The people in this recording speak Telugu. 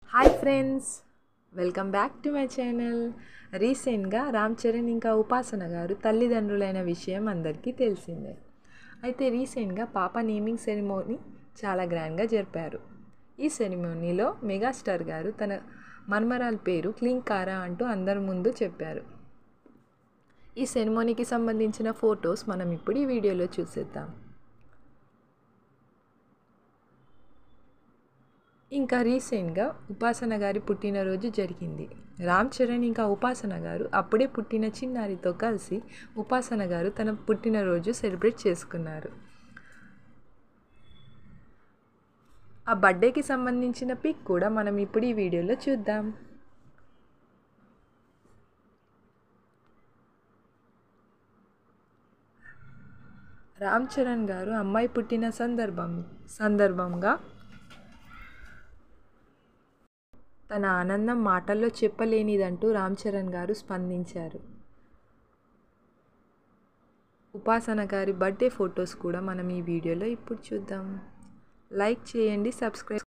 hi friends welcome back to my channel రీసెంట్గా రామ్ చరణ్ ఇంకా ఉపాసన గారు తల్లిదండ్రులైన విషయం అందరికీ తెలిసిందే అయితే రీసెంట్గా పాప నేమింగ్ సెరిమోనీ చాలా గ్రాండ్గా జరిపారు ఈ సెరిమోనీలో మెగాస్టార్ గారు తన మన్మరాల పేరు క్లింకారా అంటూ అందరి ముందు చెప్పారు ఈ సెరిమోనీకి సంబంధించిన ఫొటోస్ మనం ఇప్పుడు ఈ వీడియోలో చూసేద్దాం ఇంకా రీసెంట్గా ఉపాసన గారి పుట్టినరోజు జరిగింది రామ్ చరణ్ ఇంకా ఉపాసన గారు అప్పుడే పుట్టిన చిన్నారితో కలిసి ఉపాసన గారు తన పుట్టినరోజు సెలబ్రేట్ చేసుకున్నారు ఆ బర్త్డేకి సంబంధించిన పిక్ కూడా మనం ఇప్పుడు ఈ వీడియోలో చూద్దాం రామ్ చరణ్ గారు అమ్మాయి పుట్టిన సందర్భం సందర్భంగా తన ఆనందం మాటల్లో చెప్పలేనిదంటూ రామ్ చరణ్ గారు స్పందించారు ఉపాసన గారి బర్త్డే ఫొటోస్ కూడా మనం ఈ వీడియోలో ఇప్పుడు చూద్దాం లైక్ చేయండి సబ్స్క్రైబ్